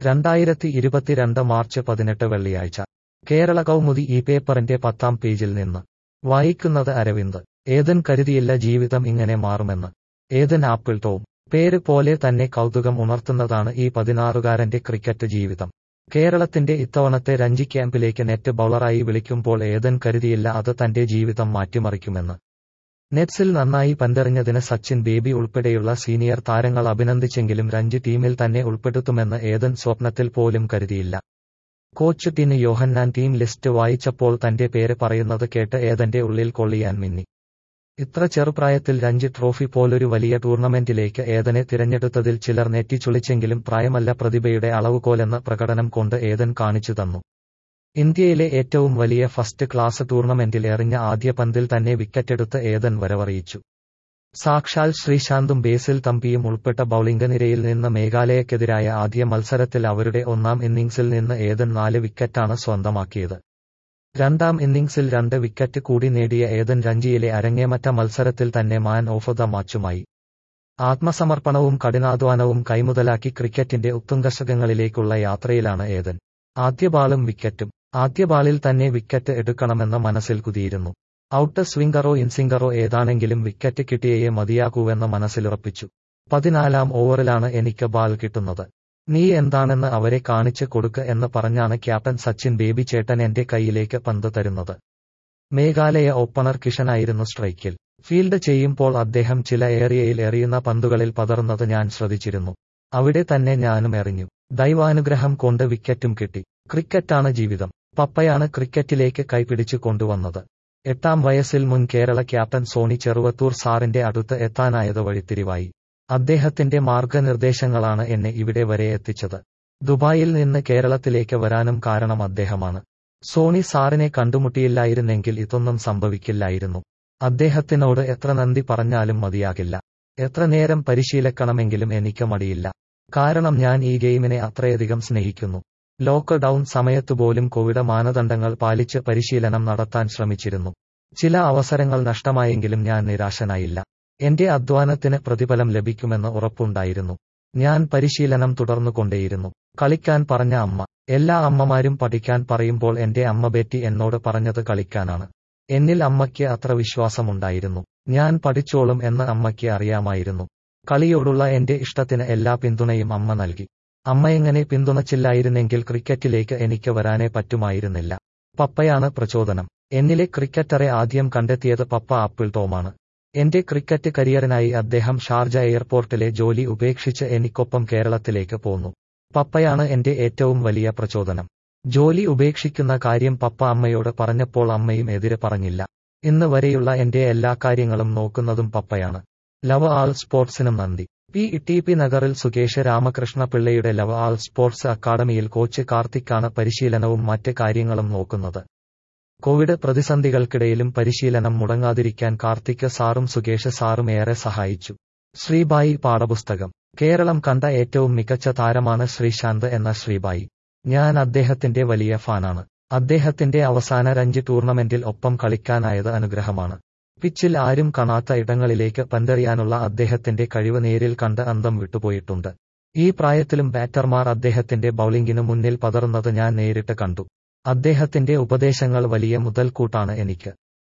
രണ്ടായിരത്തി ഇരുപത്തിരണ്ട് മാർച്ച് പതിനെട്ട് വെള്ളിയാഴ്ച കേരള കൗമുദി ഈ പേപ്പറിന്റെ പത്താം പേജിൽ നിന്ന് വായിക്കുന്നത് അരവിന്ദ് ഏതൻ കരുതിയില്ല ജീവിതം ഇങ്ങനെ മാറുമെന്ന് ഏതൻ ആപ്പിൾ ടോം പേര് പോലെ തന്നെ കൗതുകം ഉണർത്തുന്നതാണ് ഈ പതിനാറുകാരന്റെ ക്രിക്കറ്റ് ജീവിതം കേരളത്തിന്റെ ഇത്തവണത്തെ രഞ്ജി ക്യാമ്പിലേക്ക് നെറ്റ് ബൌളറായി വിളിക്കുമ്പോൾ ഏതൻ കരുതിയില്ല അത് തന്റെ ജീവിതം മാറ്റിമറിക്കുമെന്ന് നെറ്റ്സിൽ നന്നായി പന്തെറിഞ്ഞതിന് സച്ചിൻ ബേബി ഉൾപ്പെടെയുള്ള സീനിയർ താരങ്ങൾ അഭിനന്ദിച്ചെങ്കിലും രഞ്ജി ടീമിൽ തന്നെ ഉൾപ്പെടുത്തുമെന്ന് ഏതൻ സ്വപ്നത്തിൽ പോലും കരുതിയില്ല coach Tinu Yohannan team list വായിച്ചപ്പോൾ തന്റെ പേര് പറയുന്നത് കേട്ട് ഏതന്റെ ഉള്ളിൽ കൊള്ളിയാൻ മിന്നി ഇത്ര ചെറുപ്രായത്തിൽ രഞ്ജി ട്രോഫി പോലൊരു വലിയ ടൂർണമെന്റിലേക്ക് ഏതനെ തിരഞ്ഞെടുത്തതിൽ ചിലർ നെറ്റിച്ചുളിച്ചെങ്കിലും പ്രായമല്ല പ്രതിഭയുടെ അളവുകോലെന്ന് പ്രകടനം കൊണ്ട് ഏതൻ കാണിച്ചു തന്നു ഇന്ത്യയിലെ ഏറ്റവും വലിയ ഫസ്റ്റ് ക്ലാസ് ടൂർണമെന്റിൽ എറിഞ്ഞ ആദ്യ പന്തിൽ തന്നെ വിക്കറ്റെടുത്ത് ഏതൻ വരവറിയിച്ചു സാക്ഷാൽ ശ്രീശാന്തും ബേസിൽ തമ്പിയും ഉൾപ്പെട്ട ബൌളിംഗ് നിരയിൽ നിന്ന് മേഘാലയക്കെതിരായ ആദ്യ മത്സരത്തിൽ അവരുടെ ഒന്നാം ഇന്നിംഗ്സിൽ നിന്ന് ഏതൻ നാല് വിക്കറ്റാണ് സ്വന്തമാക്കിയത് രണ്ടാം ഇന്നിംഗ്സിൽ രണ്ട് വിക്കറ്റ് കൂടി നേടിയ ഏതൻ രഞ്ജിയിലെ അരങ്ങേമറ്റ മത്സരത്തിൽ തന്നെ മാൻ ഓഫ് ദ മാച്ചുമായി ആത്മസമർപ്പണവും കഠിനാധ്വാനവും കൈമുതലാക്കി ക്രിക്കറ്റിന്റെ ഉത്തുംഗശകങ്ങളിലേക്കുള്ള യാത്രയിലാണ് ഏതൻ ആദ്യ ബാളും വിക്കറ്റും ആദ്യ ബാളിൽ തന്നെ വിക്കറ്റ് എടുക്കണമെന്ന് മനസ്സിൽ കുതിയിരുന്നു ഔട്ട് സ്വിംഗറോ ഇൻസിംഗറോ ഏതാണെങ്കിലും വിക്കറ്റ് കിട്ടിയേ മതിയാകൂവെന്ന് മനസ്സിലുറപ്പിച്ചു പതിനാലാം ഓവറിലാണ് എനിക്ക് ബാൾ കിട്ടുന്നത് നീ എന്താണെന്ന് അവരെ കാണിച്ച് കൊടുക്ക് എന്ന് പറഞ്ഞാണ് ക്യാപ്റ്റൻ സച്ചിൻ ബേബി ചേട്ടൻ എന്റെ കൈയിലേക്ക് പന്ത് തരുന്നത് മേഘാലയ ഓപ്പണർ കിഷനായിരുന്നു സ്ട്രൈക്കിൽ ഫീൽഡ് ചെയ്യുമ്പോൾ അദ്ദേഹം ചില ഏറിയയിൽ എറിയുന്ന പന്തുകളിൽ പതറുന്നത് ഞാൻ ശ്രദ്ധിച്ചിരുന്നു അവിടെ തന്നെ ഞാനും എറിഞ്ഞു ദൈവാനുഗ്രഹം കൊണ്ട് വിക്കറ്റും കിട്ടി ക്രിക്കറ്റാണ് ജീവിതം പപ്പയാണ് ക്രിക്കറ്റിലേക്ക് കൈപിടിച്ചു കൊണ്ടുവന്നത് എട്ടാം വയസ്സിൽ മുൻ കേരള ക്യാപ്റ്റൻ സോണി ചെറുവത്തൂർ സാറിന്റെ അടുത്ത് എത്താനായത് വഴിത്തിരിവായി അദ്ദേഹത്തിന്റെ മാർഗനിർദ്ദേശങ്ങളാണ് എന്നെ ഇവിടെ വരെ എത്തിച്ചത് ദുബായിൽ നിന്ന് കേരളത്തിലേക്ക് വരാനും കാരണം അദ്ദേഹമാണ് സോണി സാറിനെ കണ്ടുമുട്ടിയില്ലായിരുന്നെങ്കിൽ ഇതൊന്നും സംഭവിക്കില്ലായിരുന്നു അദ്ദേഹത്തിനോട് എത്ര നന്ദി പറഞ്ഞാലും മതിയാകില്ല എത്ര നേരം പരിശീലിക്കണമെങ്കിലും എനിക്ക് മടിയില്ല കാരണം ഞാൻ ഈ ഗെയിമിനെ അത്രയധികം സ്നേഹിക്കുന്നു ലോക്ക് ഡൌൺ സമയത്തുപോലും കോവിഡ് മാനദണ്ഡങ്ങൾ പാലിച്ച് പരിശീലനം നടത്താൻ ശ്രമിച്ചിരുന്നു ചില അവസരങ്ങൾ നഷ്ടമായെങ്കിലും ഞാൻ നിരാശനായില്ല എന്റെ അധ്വാനത്തിന് പ്രതിഫലം ലഭിക്കുമെന്ന് ഉറപ്പുണ്ടായിരുന്നു ഞാൻ പരിശീലനം തുടർന്നുകൊണ്ടേയിരുന്നു കളിക്കാൻ പറഞ്ഞ അമ്മ എല്ലാ അമ്മമാരും പഠിക്കാൻ പറയുമ്പോൾ എന്റെ അമ്മ ബെറ്റി എന്നോട് പറഞ്ഞത് കളിക്കാനാണ് എന്നിൽ അമ്മയ്ക്ക് അത്ര വിശ്വാസമുണ്ടായിരുന്നു ഞാൻ പഠിച്ചോളും എന്ന് അമ്മയ്ക്ക് അറിയാമായിരുന്നു കളിയോടുള്ള എന്റെ ഇഷ്ടത്തിന് എല്ലാ പിന്തുണയും അമ്മ നൽകി അമ്മയെങ്ങനെ പിന്തുണച്ചില്ലായിരുന്നെങ്കിൽ ക്രിക്കറ്റിലേക്ക് എനിക്ക് വരാനേ പറ്റുമായിരുന്നില്ല പപ്പയാണ് പ്രചോദനം എന്നിലെ ക്രിക്കറ്ററെ ആദ്യം കണ്ടെത്തിയത് പപ്പ ആപ്പിൾ ടോമാണ് എന്റെ ക്രിക്കറ്റ് കരിയറിനായി അദ്ദേഹം ഷാർജ എയർപോർട്ടിലെ ജോലി ഉപേക്ഷിച്ച് എനിക്കൊപ്പം കേരളത്തിലേക്ക് പോന്നു പപ്പയാണ് എന്റെ ഏറ്റവും വലിയ പ്രചോദനം ജോലി ഉപേക്ഷിക്കുന്ന കാര്യം പപ്പ അമ്മയോട് പറഞ്ഞപ്പോൾ അമ്മയും എതിര് പറഞ്ഞില്ല ഇന്ന് വരെയുള്ള എന്റെ എല്ലാ കാര്യങ്ങളും നോക്കുന്നതും പപ്പയാണ് ലവ് ആൾ സ്പോർട്സിനും നന്ദി പി ടി പി നഗറിൽ സുകേഷ് രാമകൃഷ്ണ പിള്ളയുടെ ലവ് ആൾ സ്പോർട്സ് അക്കാദമിയിൽ കോച്ച് കാർത്തിക്കാണ് പരിശീലനവും മറ്റ് കാര്യങ്ങളും നോക്കുന്നത് കോവിഡ് പ്രതിസന്ധികൾക്കിടയിലും പരിശീലനം മുടങ്ങാതിരിക്കാൻ കാർത്തിക് സാറും സുകേഷ് സാറും ഏറെ സഹായിച്ചു ശ്രീബായി പാഠപുസ്തകം കേരളം കണ്ട ഏറ്റവും മികച്ച താരമാണ് ശ്രീശാന്ത് എന്ന ശ്രീബായി ഞാൻ അദ്ദേഹത്തിന്റെ വലിയ ഫാനാണ് അദ്ദേഹത്തിന്റെ അവസാന രഞ്ജി ടൂർണമെന്റിൽ ഒപ്പം കളിക്കാനായത് അനുഗ്രഹമാണ് പിച്ചിൽ ആരും കാണാത്ത ഇടങ്ങളിലേക്ക് പന്തെറിയാനുള്ള അദ്ദേഹത്തിന്റെ കഴിവ് നേരിൽ കണ്ട് അന്തം വിട്ടുപോയിട്ടുണ്ട് ഈ പ്രായത്തിലും ബാറ്റർമാർ അദ്ദേഹത്തിന്റെ ബൌളിംഗിനു മുന്നിൽ പതറുന്നത് ഞാൻ നേരിട്ട് കണ്ടു അദ്ദേഹത്തിന്റെ ഉപദേശങ്ങൾ വലിയ മുതൽക്കൂട്ടാണ് എനിക്ക്